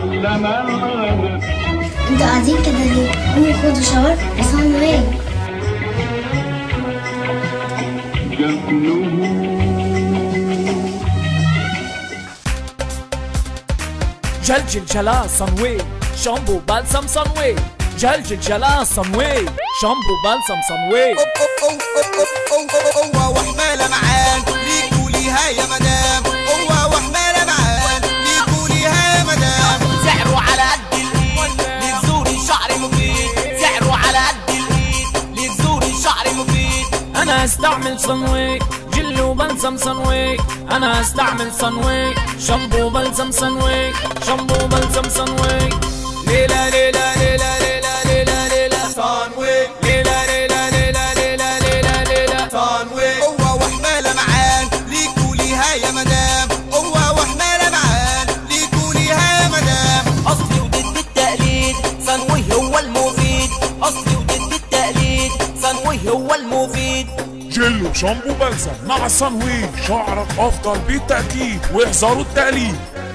علم الغدر انتوا قاعدين كده ليه؟ قوموا خدوا شاور عصام وين؟ جفنه جلجل جلا صنوي شامبو بلسم صنوي جلجل جلا صنوي شامبو بلسم صنوي قوة وحمالة معان ليكوا ليها يا مدام قوة وحمالة معان ليكوا ليها يا مدام سعره على قد الايد للزوري شعر مفيد سعره على قد الايد للزوري شعر مفيد انا استعمل صنوي جل وبلسم صنوي انا استعمل صنوي شامبو بلسم صنوي شامبو بلسم صنوي ليلة ليلة ليلة ليلة ليلة ليلة صانوي ليلة ليلة ليلة ليلة ليلة ليلة صانوي قوة وحمالة معان ليكوا ليها يا مدام قوة وحمالة معان ليكوا ليها يا مدام اصلي وضد التقليد صنوي هو المفيد اصلي وضد التقليد صنوي هو المفيد جل وشامبو بلسم مع الصنوير شعرك افضل بالتاكيد واحذروا التقليد